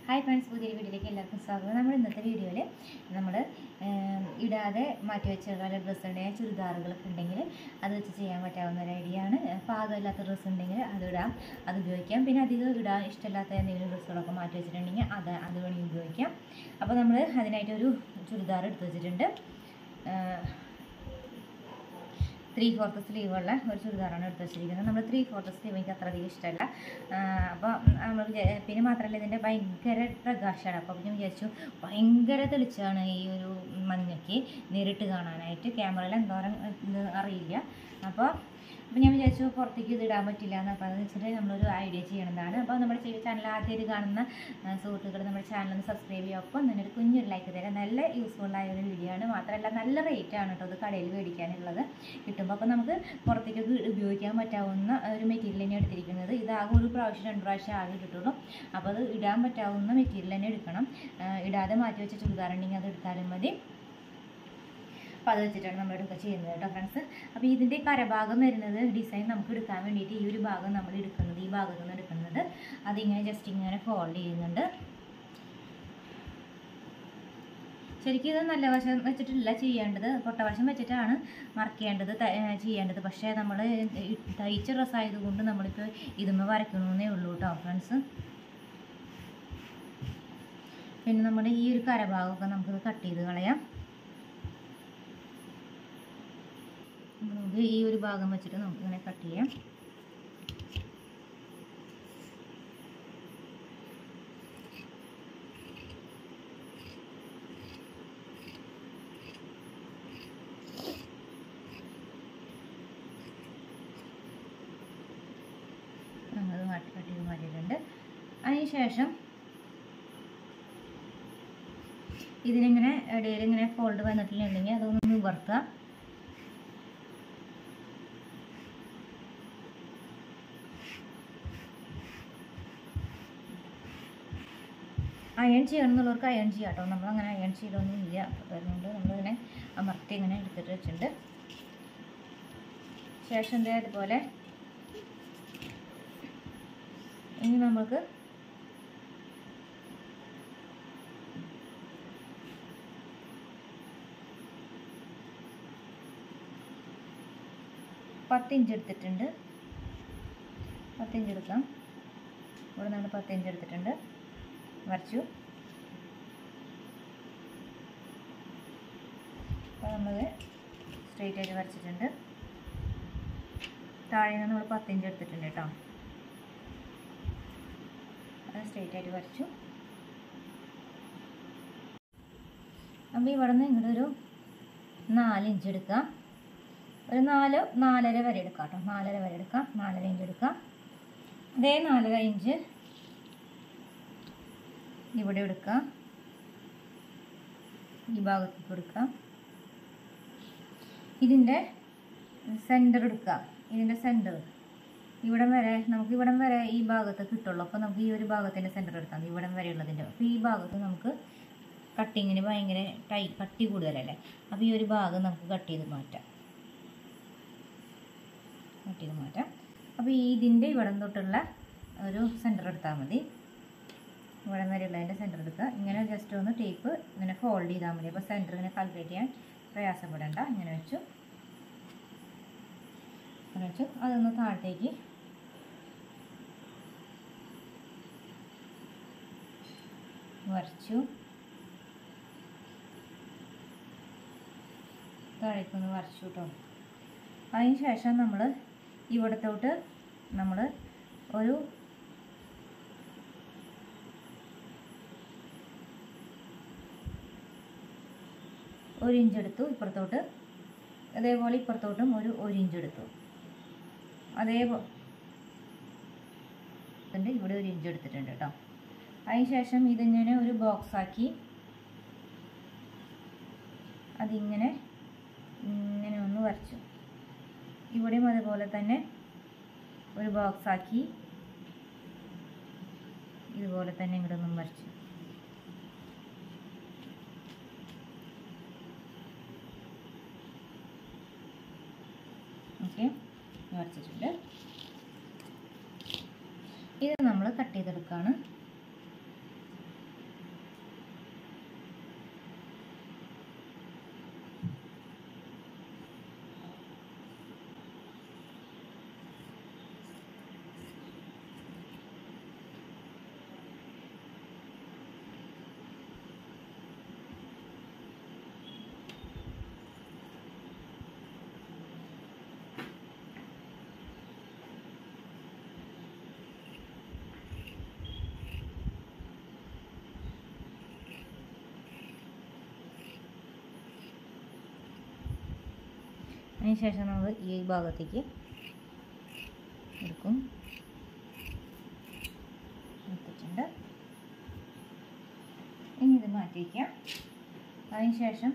Hi friends പുതിയൊരു വീഡിയോയിലേക്ക് എല്ലാവർക്കും സ്വാഗതം നമ്മൾ ഇന്നത്തെ വീഡിയോയിൽ നമ്മൾ ഇടാതെ മാറ്റി വെച്ചിട്ടുള്ള ഡ്രസ്സ് ഉണ്ടെങ്കിൽ ചുരിദാറുകളൊക്കെ ഉണ്ടെങ്കിൽ അത് വെച്ച് ചെയ്യാൻ പറ്റാവുന്ന ഒരു ഐഡിയ ആണ് പാകമില്ലാത്ത ഡ്രസ്സ് ഉണ്ടെങ്കിൽ അത് ഇടാം അത് ഉപയോഗിക്കാം പിന്നെ അധികം ഇടാൻ ഇഷ്ടമില്ലാത്ത എന്തെങ്കിലും ഡ്രസ്സുകളൊക്കെ മാറ്റി വെച്ചിട്ടുണ്ടെങ്കിൽ അത് അത് വേണമെങ്കിൽ ഉപയോഗിക്കാം അപ്പോൾ നമ്മൾ അതിനായിട്ടൊരു ചുരിദാർ എടുത്ത് വെച്ചിട്ടുണ്ട് ത്രീ ഫോർത്ത് സ്ലീവുള്ള ഒരു ചുരിദാറാണ് എടുത്ത് വെച്ചിരിക്കുന്നത് നമ്മൾ ത്രീ ഫോർത്ത് സ്ലീവ് എനിക്ക് അത്ര അധികം ഇഷ്ടമല്ല അപ്പോൾ നമ്മൾ വിചാ- പിന്നെ മാത്രമല്ല ഇതിൻ്റെ ഭയങ്കര പ്രകാശമാണ് അപ്പോൾ ഞാൻ വിചാരിച്ചു ഭയങ്കര തെളിച്ചാണ് ഈ ഒരു മഞ്ഞയ്ക്ക് നേരിട്ട് കാണാനായിട്ട് ക്യാമറയിൽ എന്തോരം ഇത് അറിയില്ല അപ്പോൾ അപ്പോൾ ഞാൻ വിചാരിച്ചു പുറത്തേക്ക് ഇത് ഇടാൻ പറ്റില്ല എന്ന് അപ്പോൾ അതെന്ന് വെച്ചിട്ട് നമ്മളൊരു ഐഡിയ ചെയ്യണതാണ് അപ്പോൾ നമ്മുടെ ചാനൽ ആദ്യമായിട്ട് കാണുന്ന ആ, സുഹൃത്തുക്കൾ നമ്മുടെ ചാനൽ ഒന്ന് സബ്സ്ക്രൈബ് ചെയ്യുക ഒപ്പം തന്നെ ഒരു കുഞ്ഞൊരു ലൈക്ക് തരാം നല്ല യൂസ്ഫുൾ ആയ ഒരു വീഡിയോ ആണ് മാത്രമല്ല നല്ല റേറ്റ് ആണ് കേട്ടോ ഇത് കടയിൽ മേടിക്കാനുള്ളത് കിട്ടുമ്പോൾ അപ്പോൾ നമുക്ക് പുറത്തേക്കൊക്കെ ഉപയോഗിക്കാൻ പറ്റാവുന്ന ഒരു മെറ്റീരിയൽ തന്നെ എടുത്തിരിക്കുന്നത് ഇതാകെ ഒരു പ്രാവശ്യം രണ്ട് പ്രാവശ്യം ആകെ കിട്ടുള്ളൂ അപ്പോൾ അത് ഇടാൻ പറ്റാവുന്ന മെറ്റീരിയൽ തന്നെ എടുക്കണം ആ, ഇടാതെ മാറ്റി വെച്ച ചുരിദാർ ഉണ്ടെങ്കിൽ അത് എടുത്താലും മതി അപ്പോൾ അത് വെച്ചിട്ടാണ് നമ്മൾ എടുക്കുക ചെയ്യുന്നത് കേട്ടോ ഫ്രണ്ട്സ് അപ്പോൾ ഇതിൻ്റെ കരഭാഗം വരുന്നത് ഡിസൈൻ നമുക്ക് എടുക്കാൻ വേണ്ടിയിട്ട് ഈ ഒരു ഭാഗം നമ്മൾ എടുക്കുന്നത് ഈ ഭാഗത്തു നിന്ന് എടുക്കുന്നത് അതിങ്ങനെ ജസ്റ്റ് ഇങ്ങനെ ഫോൾഡ് ചെയ്യുന്നുണ്ട് ശരിക്കും ഇത് നല്ല വശം വെച്ചിട്ടില്ല ചെയ്യേണ്ടത് പൊട്ടവശം വെച്ചിട്ടാണ് മർക്ക് ചെയ്യേണ്ടത് ത- ഏ, ചെയ്യേണ്ടത് പക്ഷേ നമ്മൾ തയ്ച്ച ഡ്രസ്സ് ആയതുകൊണ്ട് നമ്മളിപ്പോൾ ഇതുമ്മ വരയ്ക്കണമെന്നേ ഉള്ളൂ കേട്ടോ ഫ്രണ്ട്സ് പിന്നെ നമ്മുടെ ഈ ഒരു കരഭാഗമൊക്കെ നമുക്കിത് കട്ട് ചെയ്ത് കളയാം നമുക്ക് ഈ ഒരു ഭാഗം വെച്ചിട്ട് നമുക്ക് ഇങ്ങനെ കട്ട് ചെയ്യാം നമ്മളത് മാറ്റി കട്ട് ചെയ്ത് മാറ്റിയിട്ടുണ്ട് അതിന് ശേഷം ഇതിനിങ്ങനെ ഇടയിൽ ഇങ്ങനെ ഫോൾഡ് വന്നിട്ടില്ലെങ്കിൽ അതൊന്ന് നിവർത്തുക അയൺ ചെയ്യണം എന്നുള്ളവർക്ക് അയൺ ചെയ്യാം കേട്ടോ നമ്മളങ്ങനെ അയൺ ചെയ്യലൊന്നും ഇല്ല അതുകൊണ്ട് നമ്മളിങ്ങനെ അമർത്തി ഇങ്ങനെ എടുത്തിട്ട് വെച്ചിട്ടുണ്ട് ശേഷം ദേ അതുപോലെ ഇനി നമുക്ക് പത്ത് ഇഞ്ച് എടുത്തിട്ടുണ്ട് പത്ത് ഇഞ്ച് എടുക്കാം ഇവിടെ നമ്മൾ പത്ത് ഇഞ്ച് എടുത്തിട്ടുണ്ട് വരച്ചു അപ്പോൾ നമ്മൾ സ്ട്രെയിറ്റ് ആയിട്ട് വരച്ചിട്ടുണ്ട് താഴെ നിന്ന് നമ്മൾ പത്ത് ഇഞ്ച് എടുത്തിട്ടുണ്ട് കേട്ടോ അത് സ്ട്രെയിറ്റ് ആയിട്ട് വരച്ചു അപ്പോൾ ഇവിടെ നിന്ന് ഇങ്ങോട്ട് ഒരു നാല് ഇഞ്ച് എടുക്കാം ഒരു നാല് നാലര വരെ എടുക്കാം കേട്ടോ നാലര വരെ എടുക്കാം നാലര ഇഞ്ച് എടുക്കാം അതേ നാലര ഇഞ്ച് ഇവിടെ എടുക്കാം ഈ ഭാഗത്തേക്ക് എടുക്കാം ഇതിൻ്റെ സെൻറ്റർ എടുക്കാം ഇതിൻ്റെ സെൻറ്റർ ഇവിടം വരെ നമുക്ക് ഇവിടം വരെ ഈ ഭാഗത്ത് കിട്ടുള്ളൂ അപ്പോൾ നമുക്ക് ഈ ഒരു ഭാഗത്തിൻ്റെ സെൻറ്റർ എടുക്കാം ഇവിടം വരെ ഉള്ളതിൻ്റെ അപ്പോൾ ഈ ഭാഗത്ത് നമുക്ക് കട്ടിങ്ങിന് ഭയങ്കര ടൈ കട്ടി കൂടുതലല്ലേ അപ്പോൾ ഈ ഒരു ഭാഗം നമുക്ക് കട്ട് ചെയ്ത് മാറ്റാം കട്ട് ചെയ്ത് മാറ്റാം അപ്പോൾ ഈ ഇതിൻ്റെ ഇവിടം തൊട്ടുള്ള ഒരു സെൻറ്റർ എടുത്താൽ മതി ഇവിടെ വരെയുള്ളതിൻ്റെ സെൻറ്റർ എടുക്കുക ഇങ്ങനെ ജസ്റ്റ് ഒന്ന് ടേപ്പ് ഇങ്ങനെ ഫോൾഡ് ചെയ്താൽ മതി അപ്പോൾ സെൻറ്റർ ഇങ്ങനെ കാൽക്കുലേറ്റ് ചെയ്യാൻ പ്രയാസപ്പെടേണ്ട ഇങ്ങനെ വെച്ചു അങ്ങനെ വെച്ചു അതൊന്ന് താഴത്തേക്ക് വരച്ചു താഴേക്കൊന്ന് വരച്ചു കേട്ടോ അതിന് ശേഷം നമ്മൾ ഇവിടത്തോട്ട് നമ്മൾ ഒരു ഒരു ഇഞ്ച് എടുത്തു ഇപ്പുറത്തോട്ട് അതേപോലെ ഇപ്പുറത്തോട്ടും ഒരു ഒരു ഇഞ്ച് എടുത്തു അതേപോലെ ഇവിടെ ഒരു ഇഞ്ച് എടുത്തിട്ടുണ്ട് കേട്ടോ അതിന് ശേഷം ഇതിങ്ങനെ ഒരു ബോക്സ് ആക്കി അതിങ്ങനെ ഇങ്ങനെ ഒന്ന് വരച്ചു ഇവിടെയും അതുപോലെ തന്നെ ഒരു ബോക്സ് ആക്കി ഇതുപോലെ തന്നെ ഇങ്ങോട്ട് ഒന്നും വരച്ചു ഓക്കെ വരച്ചിട്ടുണ്ട് ഇത് നമ്മൾ കട്ട് ചെയ്തെടുക്കുകയാണ് അതിന് ശേഷം നമ്മൾ ഈ ഭാഗത്തേക്ക് എടുക്കും എടുത്തിട്ടുണ്ട് ഇനി ഇത് മാറ്റി വയ്ക്കാം അതിന് ശേഷം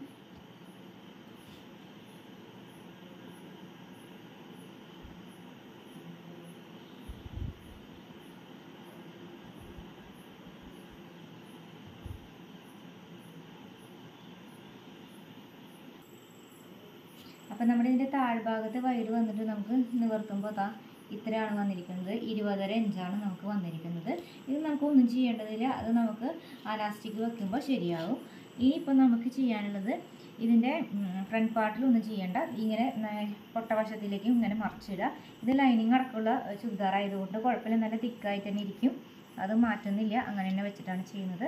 അപ്പം നമ്മുടെ ഇതിൻ്റെ താഴ്ഭാഗത്ത് വൈഡ് വന്നിട്ട് നമുക്ക് നിവർത്തുമ്പോൾ താ ഇത്രയാണ് വന്നിരിക്കുന്നത് ഇരുപതര ഇഞ്ചാണ് നമുക്ക് വന്നിരിക്കുന്നത് ഇത് നമുക്ക് ഒന്നും ചെയ്യേണ്ടതില്ല അത് നമുക്ക് അലാസ്റ്റിക് വെക്കുമ്പോൾ ശരിയാവും ഇനിയിപ്പോൾ നമുക്ക് ചെയ്യാനുള്ളത് ഇതിൻ്റെ ഫ്രണ്ട് പാർട്ടിൽ ഒന്നും ചെയ്യേണ്ട ഇങ്ങനെ ന- പൊട്ടവശത്തിലേക്ക് ഇങ്ങനെ മറിച്ചിടുക ഇത് ലൈനിങ് അടക്കമുള്ള ചുരിദാർ ആയതുകൊണ്ട് കുഴപ്പമില്ല നല്ല തിക്കായി തന്നെ ഇരിക്കും അത് മാറ്റുന്നില്ല അങ്ങനെ തന്നെ വെച്ചിട്ടാണ് ചെയ്യുന്നത്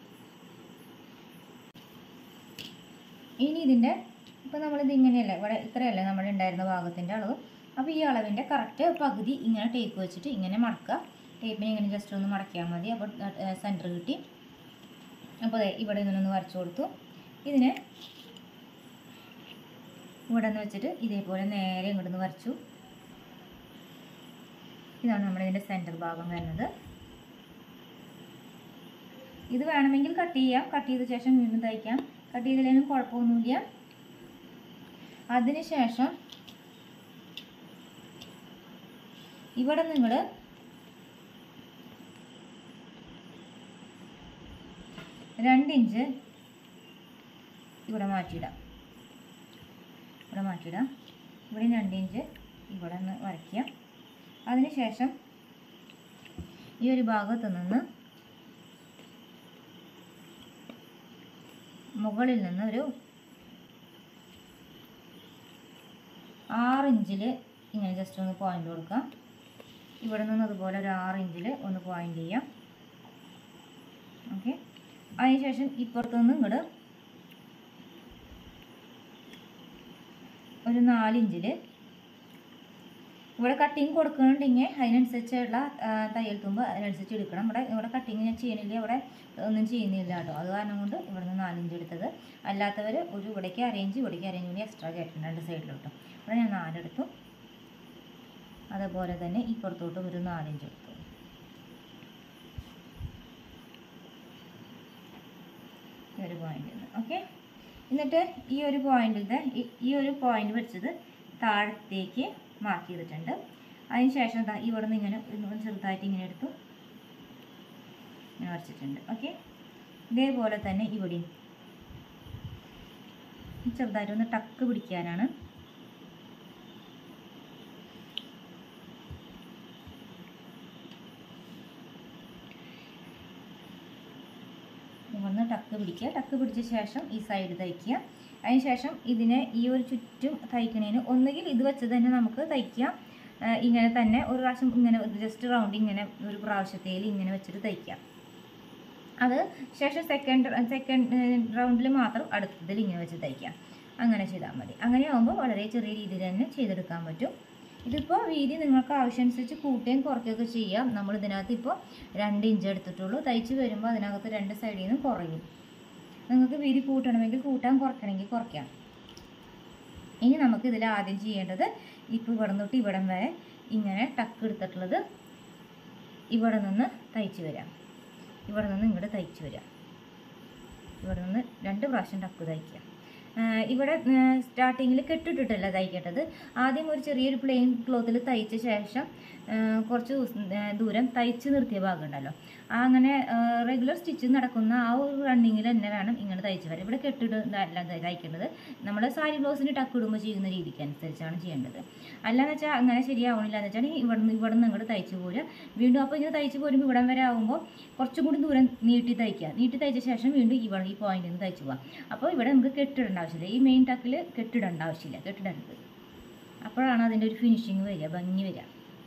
ഇനി ഇതിൻ്റെ ഇപ്പോൾ നമ്മളിത് ഇങ്ങനെയല്ലേ ഇവിടെ ഇത്രയല്ലേ നമ്മുടെ ഉണ്ടായിരുന്ന ഭാഗത്തിൻ്റെ അളവ് അപ്പോൾ ഈ അളവിൻ്റെ കറക്റ്റ് പകുതി ഇങ്ങനെ ടേപ്പ് വെച്ചിട്ട് ഇങ്ങനെ മടക്കുക ടേപ്പിനെ ഇങ്ങനെ ജസ്റ്റ് ഒന്ന് മടക്കിയാൽ മതി അപ്പോൾ സെൻറ്റർ കിട്ടി അപ്പോൾ ദേ ഇവിടെ നിന്നൊന്ന് വരച്ചു കൊടുത്തു ഇതിനെ ഇവിടെ നിന്ന് വെച്ചിട്ട് ഇതേപോലെ നേരെ ഇങ്ങോട്ട് നിന്ന് വരച്ചു ഇതാണ് നമ്മുടെ ഇതിൻ്റെ സെൻറ്റർ ഭാഗം വരുന്നത് ഇത് വേണമെങ്കിൽ കട്ട് ചെയ്യാം കട്ട് ചെയ്ത ശേഷം വീണ്ടും തയ്ക്കാം കട്ട് ചെയ്തില്ലെങ്കിലും കുഴപ്പമൊന്നുമില്ല അതിനുശേഷം ഇവിടെ നിങ്ങൾ രണ്ട് ഇഞ്ച് ഇവിടെ മാറ്റിയിടാം ഇവിടെ മാറ്റിയിടാം ഇവിടെ രണ്ട് ഇഞ്ച് ഇവിടെ ഒന്ന് വരയ്ക്കുക അതിനുശേഷം ഈ ഒരു ഭാഗത്ത് നിന്ന് മുകളിൽ നിന്ന് ഒരു ആറ് ഇഞ്ചിൽ ഇങ്ങനെ ജസ്റ്റ് ഒന്ന് പോയിന്റ് കൊടുക്കാം ഇവിടെ നിന്ന് അതുപോലെ ഒരു ആറ് ഇഞ്ചിൽ ഒന്ന് പോയിന്റ് ചെയ്യാം ഓക്കെ അതിനുശേഷം ഇപ്പുറത്ത് നിന്ന് ഇങ്ങോട്ട് ഒരു നാലിഞ്ചിൽ ഇവിടെ കട്ടിങ് കൊടുക്കുന്നുണ്ടെങ്കിൽ അതിനനുസരിച്ചുള്ള ആ, തയ്യൽ തുമ്പ് അതിനനുസരിച്ച് എടുക്കണം ഇവിടെ ഇവിടെ കട്ടിങ് ഞാൻ ചെയ്യണില്ല ഇവിടെ ഒന്നും ചെയ്യുന്നില്ല കേട്ടോ അത് കാരണം കൊണ്ട് ഇവിടെ നിന്ന് നാലിഞ്ച് എടുത്തത് അല്ലാത്തവർ ഒരു ഇവിടേക്ക് അരയിഞ്ച് ഇവിടേക്ക് അരയിഞ്ച് കൂടി എക്സ്ട്രാ കയറ്റുന്നുണ്ട് രണ്ട് സൈഡിലോട്ടും ഇവിടെ ഞാൻ നാലെടുത്തു അതുപോലെ തന്നെ ഇപ്പുറത്തോട്ടും ഒരു നാലിഞ്ച് എടുത്തു ഈ ഒരു പോയിന്റ് ഓക്കെ എന്നിട്ട് ഈ ഒരു പോയിന്റിലത്തെ ഈ ഒരു പോയിന്റ് വെച്ചത് താഴത്തേക്ക് മാർക്ക് ചെയ്തിട്ടുണ്ട് അതിന് ശേഷം ദാ ഇവിടെ നിന്ന് ഇങ്ങനെ ഒന്ന് ചെറുതായിട്ട് ഇങ്ങനെ എടുത്തു ഇങ്ങനെ വരച്ചിട്ടുണ്ട് ഓക്കെ ഇതേപോലെ തന്നെ ഇവിടെയും ചെറുതായിട്ട് ഒന്ന് ടക്ക് പിടിക്കാനാണ് ഇവിടുന്ന് ടക്ക് പിടിക്കുക ടക്ക് പിടിച്ച ശേഷം ഈ സൈഡ് തയ്ക്കുക അതിന് ശേഷം ഇതിനെ ഈ ഒരു ചുറ്റും തയ്ക്കണേന് ഒന്നുകിൽ ഇത് വെച്ച് തന്നെ നമുക്ക് തയ്ക്കാം ആ, ഇങ്ങനെ തന്നെ ഒരു പ്രാവശ്യം ഇങ്ങനെ ജസ്റ്റ് റൗണ്ട് ഇങ്ങനെ ഒരു പ്രാവശ്യത്തേൽ ഇങ്ങനെ വെച്ചിട്ട് തയ്ക്കാം അത് ശേഷം സെക്കൻഡ് സെക്കൻഡ് റൗണ്ടിൽ മാത്രം അടുത്തതിൽ ഇങ്ങനെ വെച്ച് തയ്ക്കാം അങ്ങനെ ചെയ്താൽ മതി അങ്ങനെ ആകുമ്പോൾ വളരെ ചെറിയ രീതിയിൽ തന്നെ ചെയ്തെടുക്കാൻ പറ്റും ഇതിപ്പോൾ വീതി നിങ്ങൾക്ക് ആവശ്യമനുസരിച്ച് കൂട്ടുകയും കുറയ്ക്കുകയൊക്കെ ചെയ്യാം നമ്മൾ ഇതിനകത്ത് ഇപ്പോൾ രണ്ട് ഇഞ്ച് എടുത്തിട്ടുള്ളൂ തയ്ച്ച് വരുമ്പോൾ അതിനകത്ത് രണ്ട് സൈഡിൽ നിന്ന് കുറയും നിങ്ങൾക്ക് വീതി കൂട്ടണമെങ്കിൽ കൂട്ടാൻ കുറയ്ക്കണമെങ്കിൽ കുറയ്ക്കാം ഇനി നമുക്ക് ഇതിൽ ആദ്യം ചെയ്യേണ്ടത് ഇപ്പോൾ ഇവിടെ തൊട്ട് ഇവിടം വരെ ഇങ്ങനെ ടക്ക് എടുത്തിട്ടുള്ളത് ഇവിടെ നിന്ന് തയ്ച്ച് വരാം ഇവിടെ നിന്ന് ഇങ്ങോട്ട് തയ്ച്ച് വരാം ഇവിടെ നിന്ന് രണ്ട് പ്രാവശ്യം ടക്ക് തയ്ക്കുക ആഹ് ഇവിടെ സ്റ്റാർട്ടിങ്ങിൽ കെട്ടിട്ടിട്ടല്ല തയ്ക്കേണ്ടത് ആദ്യം ഒരു ചെറിയൊരു പ്ലെയിൻ ക്ലോത്തിൽ തയ്ച്ച ശേഷം ആഹ് കുറച്ച് ദിവസം- ആഹ് ദൂരം തയ്ച്ച് നിർത്തിയ ഭാഗം ഉണ്ടല്ലോ ആ അങ്ങനെ റെഗുലർ സ്റ്റിച്ച് നടക്കുന്ന ആ ഒരു റണ്ണിങ്ങിൽ തന്നെ വേണം ഇങ്ങനെ തയ്ച്ച് വരാൻ ഇവിടെ കെട്ടിട്ട് അല്ല ത- തയ്ക്കേണ്ടത് നമ്മൾ സാരി ബ്ലൗസിന് ടക്ക് ഇടുമ്പോൾ ചെയ്യുന്ന രീതിക്ക് അനുസരിച്ചാണ് ചെയ്യേണ്ടത് അല്ലാന്ന് വെച്ചാൽ അങ്ങനെ ശരിയാവണില്ല എന്ന് വെച്ചാൽ ഇവിടെ നിന്ന് ഇവിടെ നിന്ന് ഇങ്ങോട്ട് തയ്ച്ച് പോരുക വീണ്ടും അപ്പോൾ ഇങ്ങനെ തയ്ച്ച് പോരുമ്പോൾ ഇവിടം വരെ ആകുമ്പോൾ കുറച്ചും കൂടി ദൂരം നീട്ടി തയ്ക്കുക നീട്ടി തയ്ച്ച ശേഷം വീണ്ടും ഇവിടെ ഈ പോയിന്റിൽ നിന്ന് തയ്ച്ച് പോവാം അപ്പോൾ ഇവിടെ നമുക്ക് കെട്ടിടേണ്ട ആവശ്യമില്ല ഈ മെയിൻ ടക്കിൽ കെട്ടിടേണ്ട ആവശ്യമില്ല കെട്ടിടരുത് അപ്പോഴാണ് അതിൻ്റെ ഒരു ഫിനിഷിങ് വരിക ഭംഗി വരിക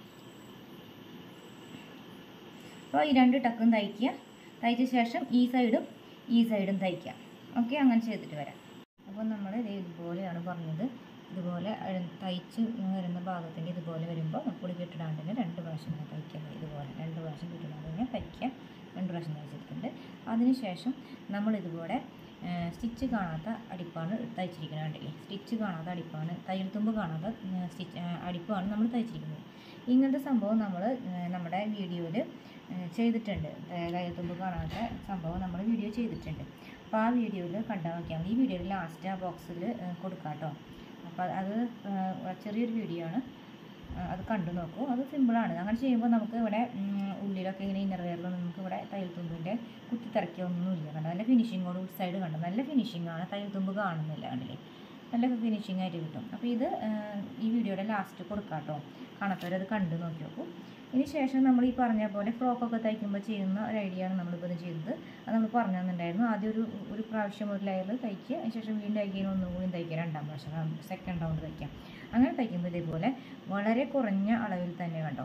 അപ്പോൾ ഈ രണ്ട് ടക്കും തയ്ക്കുക തയ്ച്ച ശേഷം ഈ സൈഡും ഈ സൈഡും തയ്ക്കുക ഓക്കെ അങ്ങനെ ചെയ്തിട്ട് വരാം അപ്പോൾ നമ്മൾ ഇതുപോലെയാണ് പറഞ്ഞത് ഇതുപോലെ അഴ- തയ്ച്ച് വരുന്ന ഭാഗത്തിൻ്റെ ഇതുപോലെ വരുമ്പോൾ പൊടി കെട്ടിടാണ്ട് തന്നെ രണ്ട് പ്രാവശ്യം ഇങ്ങനെ തയ്ക്കുക ഇതുപോലെ രണ്ട് പ്രാവശ്യം കെട്ടിടാണ്ട് തന്നെ തയ്ക്കുക രണ്ട് പ്രാവശ്യം തയ്ച്ചെടുത്തിട്ടുണ്ട് അതിനുശേഷം നമ്മൾ ഇതുപോലെ സ്റ്റിച്ച് കാണാത്ത അടിപ്പാണ് തയ്ച്ചിരിക്കുന്നത് കണ്ടില്ലേ സ്റ്റിച്ച് കാണാത്ത അടിപ്പാണ് തയ്യൽ തുമ്പ് കാണാത്ത സ്റ്റിച്ച് അടിപ്പാണ് നമ്മൾ തയ്ച്ചിരിക്കുന്നത് ഇങ്ങനത്തെ സംഭവം നമ്മൾ നമ്മുടെ വീഡിയോയിൽ ചെയ്തിട്ടുണ്ട് തയ്യൽ തുമ്പ് കാണാത്ത സംഭവം നമ്മൾ വീഡിയോ ചെയ്തിട്ടുണ്ട് അപ്പോൾ ആ വീഡിയോയിൽ കണ്ടാൽ നോക്കിയാൽ മതി ഈ വീഡിയോയിൽ ലാസ്റ്റ് ആ ബോക്സിൽ കൊടുക്കാം കേട്ടോ അപ്പോൾ അത് ആ, ചെറിയൊരു വീഡിയോ ആണ് ആ, അത് കണ്ടു നോക്കൂ അത് സിമ്പിളാണ് അങ്ങനെ ചെയ്യുമ്പോൾ നമുക്ക് ഇവിടെ ഉം, ഉള്ളിലൊക്കെ ഇങ്ങനെ ഇന്നർ വെയറിൽ നമുക്ക് ഇവിടെ തയ്യൽ തുമ്പിൻ്റെ കുത്തിത്തിറക്കിയൊന്നുമില്ല കണ്ടോ നല്ല ഫിനിഷിങ്ങോട് സൈഡ് കണ്ടോ നല്ല ഫിനിഷിംഗ് ആണ് തയ്യൽ തുമ്പ് കാണുന്നില്ല കണ്ടില്ലേ നല്ല ഫിനിഷിംഗ് ആയിട്ട് കിട്ടും അപ്പോൾ ഇത് ആ, ഈ വീഡിയോയുടെ ലാസ്റ്റ് കൊടുക്കാം കേട്ടോ കാണാത്തവരത് കണ്ടു നോക്കി നോക്കൂ ഇനി ശേഷം നമ്മൾ ഈ പറഞ്ഞ പോലെ ഫ്രോക്കൊക്കെ തയ്ക്കുമ്പോൾ ചെയ്യുന്ന ഒരു ഐഡിയ ആണ് നമ്മളിപ്പോൾ ഇത് ചെയ്തത് അത് നമ്മൾ പറഞ്ഞു തന്നിട്ടുണ്ടായിരുന്നു ആദ്യം ഒരു ഒരു പ്രാവശ്യം ഒരു ലെയർ തയ്ക്കുക അതിന് ശേഷം വീണ്ടും അഗെയിൻ ഒന്നും കൂടി തയ്ക്കുക രണ്ടാം പ്രാവശ്യം സെക്കൻഡ് റൗണ്ട് തയ്ക്കാം അങ്ങനെ തയ്ക്കുമ്പോൾ ഇതേപോലെ വളരെ കുറഞ്ഞ അളവിൽ തന്നെ കണ്ടോ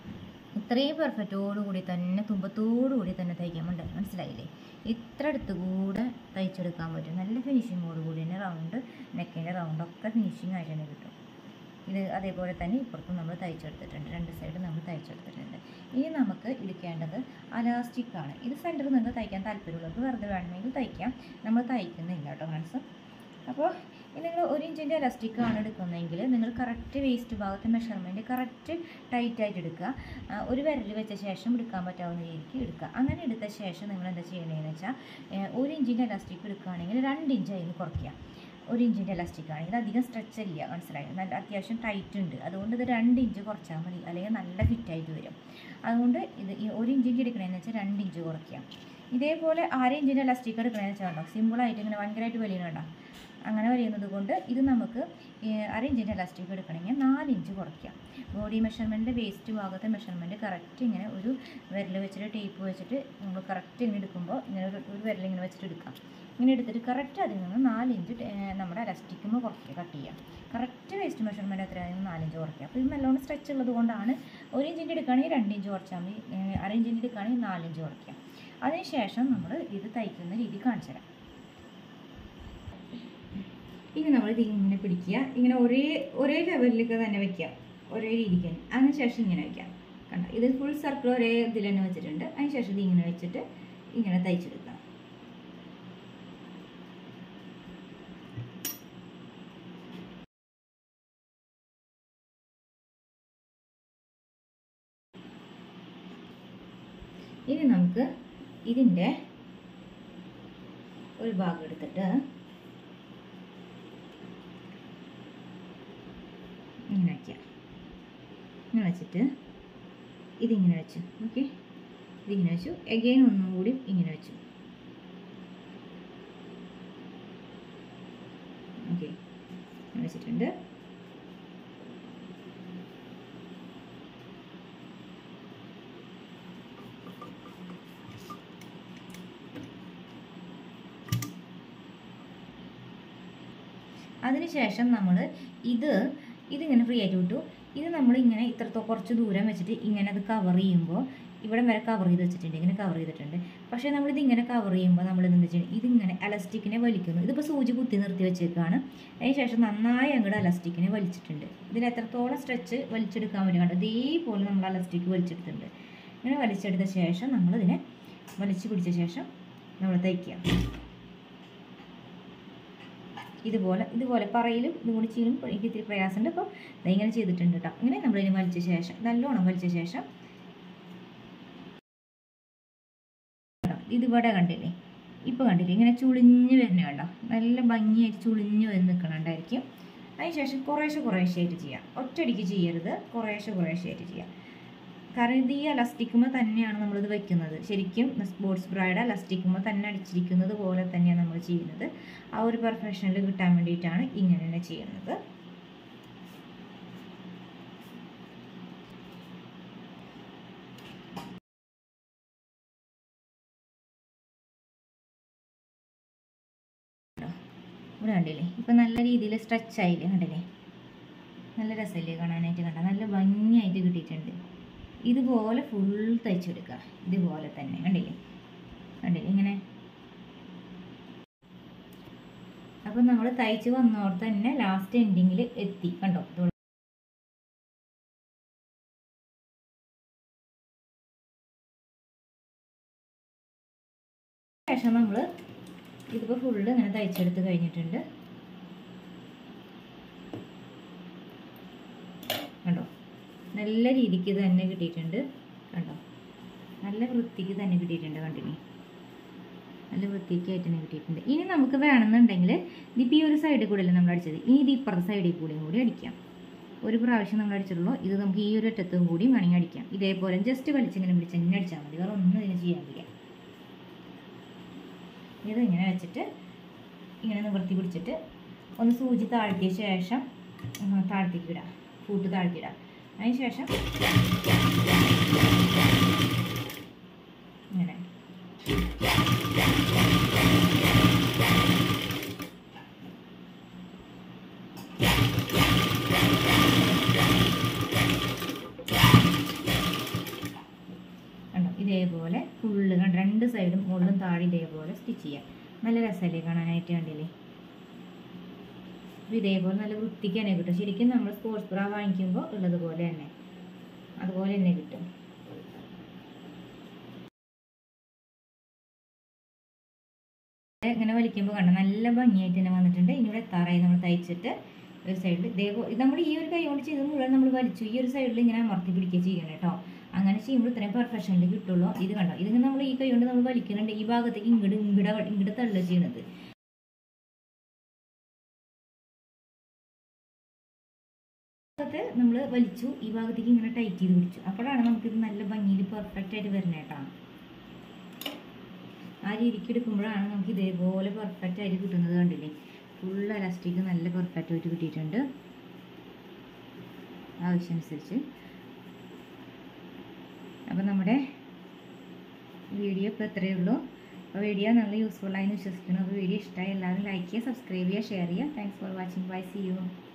ഇത്രയും പെർഫെക്റ്റോടുകൂടി തന്നെ തുമ്പത്തോടുകൂടി തന്നെ തയ്ക്കാൻ വേണ്ട മനസ്സിലായില്ലേ ഇത്ര അടുത്ത് കൂടെ തയ്ച്ചെടുക്കാൻ പറ്റും നല്ല ഫിനിഷിങ്ങോട് കൂടി തന്നെ റൗണ്ട് നെക്കിൻ്റെ റൗണ്ടൊക്കെ ഫിനിഷിങ് ആയിട്ട് തന്നെ കിട്ടും ഇത് അതേപോലെ തന്നെ ഇപ്പുറത്തും നമ്മൾ തയ്ച്ചെടുത്തിട്ടുണ്ട് രണ്ട് സൈഡ് നമ്മൾ തയ്ച്ചെടുത്തിട്ടുണ്ട് ഇനി നമുക്ക് എടുക്കേണ്ടത് അലാസ്റ്റിക്കാണ് ഇത് സെൻറ്ററിൽ നിങ്ങൾക്ക് തയ്ക്കാൻ താല്പര്യമുള്ളവർക്ക് വെറുതെ വേണമെങ്കിൽ തയ്ക്കാം നമ്മൾ തയ്ക്കുന്നില്ല കേട്ടോ ഫ്രണ്ട്സ് അപ്പോൾ ഇനി നിങ്ങൾ ഒരു ഇഞ്ചിൻ്റെ ഇലാസ്റ്റിക്കാണ് എടുക്കുന്നതെങ്കിൽ നിങ്ങൾ കറക്റ്റ് വേസ്റ്റ് ഭാഗത്തെ മെഷർമെൻറ്റ് കറക്റ്റ് ടൈറ്റായിട്ട് എടുക്കുക ആ, ഒരു വിരൽ വെച്ച ശേഷം എടുക്കാൻ പറ്റാവുന്ന രീതിക്ക് എടുക്കുക അങ്ങനെ എടുത്ത ശേഷം നിങ്ങൾ എന്താ ചെയ്യണതെന്ന് വെച്ചാൽ ഏ, ഒരു ഇഞ്ചിൻ്റെ ഇലാസ്റ്റിക് എടുക്കുകയാണെങ്കിൽ രണ്ട് ഇഞ്ച് അതിന് കുറയ്ക്കുക ഒരു ഇഞ്ചിൻ്റെ ഇലാസ്റ്റിക് ആണെങ്കിൽ അധികം സ്ട്രെച്ച് ഇല്ല മനസ്സിലായി നല്ല അത്യാവശ്യം ടൈറ്റ് ഉണ്ട് അതുകൊണ്ട് ഇത് രണ്ട് ഇഞ്ച് കുറച്ചാൽ മതി അല്ലെങ്കിൽ നല്ല ഫിറ്റായിട്ട് വരും അതുകൊണ്ട് ഇത് ഈ ഒരു ഇഞ്ചിൻ്റെ എടുക്കണമെന്ന് വെച്ചാൽ രണ്ട് ഇഞ്ച് കുറയ്ക്കുക ഇതേപോലെ അര ഇഞ്ചിൻ്റെ ഇലാസ്റ്റിക് എടുക്കണമെന്ന് വെച്ചാൽ കണ്ടോ സിമ്പിളായിട്ട് ഇങ്ങനെ ഭയങ്കരമായിട്ട് വലിയ കണ്ടോ അങ്ങനെ വലിയുന്നത് കൊണ്ട് ഇത് നമുക്ക് ഈ അര ഇഞ്ചിൻ്റെ ഇലാസ്റ്റിക് എടുക്കണമെങ്കിൽ നാല് ഇഞ്ച് കുറയ്ക്കാം ബോഡി മെഷർമെൻറ്റ് വേസ്റ്റ് ഭാഗത്തെ മെഷർമെൻറ്റ് കറക്റ്റ് ഇങ്ങനെ ഒരു വിരൽ വെച്ചിട്ട് ടേപ്പ് വെച്ചിട്ട് നമ്മൾ കറക്റ്റ് ഇങ്ങനെ എടുക്കുമ്പോൾ ഇങ്ങനെ ഒരു ഒരു വിരൽ ഇങ്ങനെ വെച്ചിട്ട് എടുക്കാം ഇങ്ങനെ എടുത്തിട്ട് കറക്റ്റ് അതിൽ നിന്ന് നാല് ഇഞ്ച് ടേ- നമ്മുടെ ഇലാസ്റ്റിക്കുമ്പോൾ കുറയ്ക്കുക കട്ട് ചെയ്യാം കറക്റ്റ് വേസ്റ്റ് മെഷർമെൻറ്റ് എത്രയാണെന്ന് നാലിഞ്ച് കുറയ്ക്കുക അപ്പോൾ ഇത് നല്ലോണം സ്ട്രെച്ച് ഉള്ളത് കൊണ്ടാണ് ഒരു ഇഞ്ചിൻ്റെ എടുക്കുകയാണെങ്കിൽ രണ്ട് ഇഞ്ച് കുറച്ചാൽ മതി ഏഹ് അര ഇഞ്ചിൻ്റെ എടുക്കുകയാണെങ്കിൽ നാലിഞ്ച് കുറയ്ക്കാം അതിനുശേഷം നമ്മൾ ഇത് തയ്ക്കുന്ന രീതി കാണിച്ചു തരാം ഇനി നമ്മൾ ഇത് ഇങ്ങനെ പിടിക്കുക ഇങ്ങനെ ഒരേ ഒരേ ലെവലിലേക്ക് തന്നെ വെക്കുക ഒരേ രീതിക്ക് തന്നെ അതിനുശേഷം ഇങ്ങനെ വെക്കാം കണ്ട ഇത് ഫുൾ സർക്കിൾ ഒരേ ഇതിൽ തന്നെ വെച്ചിട്ടുണ്ട് അതിനുശേഷം ഇത് ഇങ്ങനെ വെച്ചിട്ട് ഇങ്ങനെ തയ്ച്ചെടുക്കാം ഇനി നമുക്ക് ഇതിൻ്റെ ഒരു ഭാഗം എടുത്തിട്ട് ഇങ്ങനെ വയ്ക്കുക ഇങ്ങനെ വെച്ചിട്ട് ഇതിങ്ങനെ വെച്ചു ഓക്കെ ഇതിങ്ങനെ വെച്ചു എഗെയിൻ ഒന്നും കൂടി ഇങ്ങനെ വെച്ചു ഓക്കെ ഇങ്ങനെ വെച്ചിട്ടുണ്ട് അതിനുശേഷം നമ്മൾ ഇത് ഇതിങ്ങനെ ഫ്രീ ആയിട്ട് വിട്ടു ഇത് നമ്മൾ ഇങ്ങനെ ഇത്രത്തോ കുറച്ച് ദൂരം വെച്ചിട്ട് ഇങ്ങനെ അത് കവർ ചെയ്യുമ്പോൾ ഇവിടെ വരെ കവർ ചെയ്ത് വെച്ചിട്ടുണ്ട് ഇങ്ങനെ കവർ ചെയ്തിട്ടുണ്ട് പക്ഷേ നമ്മളിത് ഇങ്ങനെ കവർ ചെയ്യുമ്പോൾ നമ്മൾ എന്താ വെച്ചാൽ ഇതിങ്ങനെ അലസ്റ്റിക്കിനെ വലിക്കുന്നു ഇതിപ്പോൾ സൂചി കുത്തി നിർത്തി വെച്ചേക്കാണ് അതിന് ശേഷം നന്നായി അങ്ങോട്ട് അലസ്റ്റിക്കിനെ വലിച്ചിട്ടുണ്ട് ഇതിൽ എത്രത്തോളം സ്ട്രെച്ച് വലിച്ചെടുക്കാൻ വേണ്ടി കണ്ടു ഇതേപോലെ നമ്മൾ അലസ്റ്റിക് വലിച്ചെടുത്തിട്ടുണ്ട് ഇങ്ങനെ വലിച്ചെടുത്ത ശേഷം നമ്മളിതിനെ വലിച്ചു പിടിച്ച ശേഷം നമ്മൾ തയ്ക്കുക ഇതുപോലെ ഇതുപോലെ പറയിലും ഇതും കൂടി ചെയ്യലും എനിക്ക് ഇത്തിരി പ്രയാസമുണ്ട് അപ്പോൾ ഇങ്ങനെ ചെയ്തിട്ടുണ്ട് കേട്ടോ ഇങ്ങനെ നമ്മളിതിന് വലിച്ച ശേഷം നല്ലോണം വലിച്ച ശേഷം കണ്ടോ? ഇതിവിടെ കണ്ടില്ലേ ഇപ്പോൾ കണ്ടില്ലേ ഇങ്ങനെ ചുളിഞ്ഞ് വരുന്ന കണ്ടോ നല്ല ഭംഗിയായിട്ട് ചുളിഞ്ഞ് വന്ന് നിൽക്കണുണ്ടായിരിക്കും അതിനുശേഷം കുറേശ്ശെ കുറേശ്ശെ ആയിട്ട് ചെയ്യാം ഒറ്റയടിക്ക് ചെയ്യരുത് കുറേശ്ശെ കുറേശ്ശെ ആയിട്ട് ചെയ്യാം കാരണം ഇത് ഈ അലസ്റ്റിക്കുമ്പോൾ തന്നെയാണ് നമ്മളിത് വെക്കുന്നത് ശരിക്കും സ്പോർട്സ് ബ്രൈഡ് അലസ്റ്റിക്കുമ്പോൾ തന്നെ അടിച്ചിരിക്കുന്നത് പോലെ തന്നെയാണ് നമ്മൾ ചെയ്യുന്നത് ആ ഒരു പെർഫെക്ഷനിൽ കിട്ടാൻ വേണ്ടിയിട്ടാണ് ഇങ്ങനെ തന്നെ ചെയ്യുന്നത് ഇവിടെ കണ്ടില്ലേ ഇപ്പം നല്ല രീതിയിൽ സ്ട്രെച്ച് ആയില്ലേ കണ്ടില്ലേ നല്ല രസമില്ലേ കാണാനായിട്ട് കണ്ട നല്ല ഭംഗിയായിട്ട് കിട്ടിയിട്ടുണ്ട് ഇതുപോലെ ഫുൾ തയ്ച്ചെടുക്കുക ഇതുപോലെ തന്നെ കണ്ടില്ലേ കണ്ടില്ലേ ഇങ്ങനെ അപ്പം നമ്മൾ തയ്ച്ച് വന്നോടത്ത് തന്നെ ലാസ്റ്റ് എൻഡിങ്ങിൽ എത്തി കണ്ടോ ഇത് ശേഷം നമ്മൾ ഇതിപ്പോൾ ഫുള്ള് ഇങ്ങനെ തയ്ച്ചെടുത്ത് കഴിഞ്ഞിട്ടുണ്ട് കണ്ടോ നല്ല രീതിക്ക് തന്നെ കിട്ടിയിട്ടുണ്ട് കണ്ടോ നല്ല വൃത്തിക്ക് തന്നെ കിട്ടിയിട്ടുണ്ട് കണ്ടിന്യൂ നല്ല വൃത്തിക്കായിട്ട് തന്നെ കിട്ടിയിട്ടുണ്ട് ഇനി നമുക്ക് വേണമെന്നുണ്ടെങ്കിൽ ഇതിപ്പോൾ ഈ ഒരു സൈഡിൽ കൂടെ അല്ലേ നമ്മൾ അടിച്ചത് ഇനി ഇത് ഇപ്പുറത്തെ സൈഡിൽ കൂടെയും കൂടി അടിക്കാം ഒരു പ്രാവശ്യം നമ്മൾ അടിച്ചിട്ടുള്ളൂ ഇത് നമുക്ക് ഈ ഒരു അറ്റത്തും കൂടി വേണമെങ്കിൽ അടിക്കാം ഇതേപോലെ ജസ്റ്റ് വലിച്ചിങ്ങനെ പിടിച്ച് ഇങ്ങനെ അടിച്ചാൽ മതി വേറെ ഒന്നും ഇതിന് ചെയ്യാൻ വയ്യ ഇത് ഇങ്ങനെ വെച്ചിട്ട് ഇങ്ങനെ നിവർത്തി പിടിച്ചിട്ട് ഒന്ന് സൂചി താഴ്ത്തിയ ശേഷം ഉം, താഴ്ത്തിക്ക് ഇടാം കൂട്ട് താഴ്ത്തിയിടാം അതിന് ശേഷം ഇങ്ങനെ കണ്ടോ ഇതേപോലെ ഫുള്ള് കണ്ടോ രണ്ട് സൈഡും മുകളിലും താഴെ ഇതേപോലെ സ്റ്റിച്ച് ചെയ്യാം നല്ല രസമല്ലേ കാണാനായിട്ട് കണ്ടില്ലേ അപ്പോൾ ഇതേപോലെ നല്ല വൃത്തിക്ക് തന്നെ കിട്ടും ശരിക്കും നമ്മൾ സ്പോർട്സ് ബ്രാ വാങ്ങിക്കുമ്പോൾ ഉള്ളതുപോലെ തന്നെ അതുപോലെ തന്നെ കിട്ടും ഇങ്ങനെ വലിക്കുമ്പോൾ കണ്ടോ നല്ല ഭംഗിയായിട്ട് തന്നെ വന്നിട്ടുണ്ട് ഇനി ഇവിടെ എത്താറായി നമ്മൾ തയ്ച്ചിട്ട് ഒരു സൈഡിൽ ഇതേപോലെ ഇത് നമ്മൾ ഈ ഒരു കൈ കൊണ്ട് ചെയ്ത് മുഴുവൻ നമ്മൾ വലിച്ചു ഈ ഒരു സൈഡിൽ ഇങ്ങനെ അമർത്തി പിടിക്കുക ചെയ്യണം കേട്ടോ അങ്ങനെ ചെയ്യുമ്പോൾ ഇത്രയും പെർഫെക്ഷനിൽ കിട്ടുള്ളൂ ഇത് കണ്ടോ ഇതിങ്ങനെ നമ്മൾ ഈ കൈ കൊണ്ട് നമ്മൾ വലിക്കുന്നുണ്ട് ഈ ഭാഗത്തേക്ക് ഇങ്ങോട്ട് ഇങ്ങോട്ട് ഇങ്ങോട്ട് തള്ളുക ചെയ്യണത് ഭാഗത്ത് നമ്മൾ വലിച്ചു ഈ ഭാഗത്തേക്ക് ഇങ്ങനെ ടൈറ്റ് ചെയ്ത് പിടിച്ചു അപ്പോഴാണ് നമുക്കിത് നല്ല ഭംഗിയിൽ പെർഫെക്റ്റ് ആയിട്ട് വരുന്നത് കേട്ടോ ആ രീതിക്ക് എടുക്കുമ്പോഴാണ് നമുക്ക് ഇതേപോലെ പെർഫെക്റ്റ് ആയിട്ട് കിട്ടുന്നത് കണ്ടില്ലേ ഫുൾ എലാസ്റ്റിക് നല്ല പെർഫെക്റ്റ് ആയിട്ട് കിട്ടിയിട്ടുണ്ട് ആവശ്യമനുസരിച്ച് അപ്പം നമ്മുടെ വീഡിയോ ഇപ്പോൾ ഇത്രയേ ഉള്ളൂ അപ്പോൾ വീഡിയോ നല്ല യൂസ്ഫുൾ ആയി വിശ്വസിക്കുന്നു അപ്പോൾ വീഡിയോ ഇഷ്ടമായി എല്ലാവരും ലൈക്ക് ചെയ്യുക സബ്സ്ക്രൈബ് ചെയ്യുക ഷെയർ ചെയ്യുക thanks for watching bye see U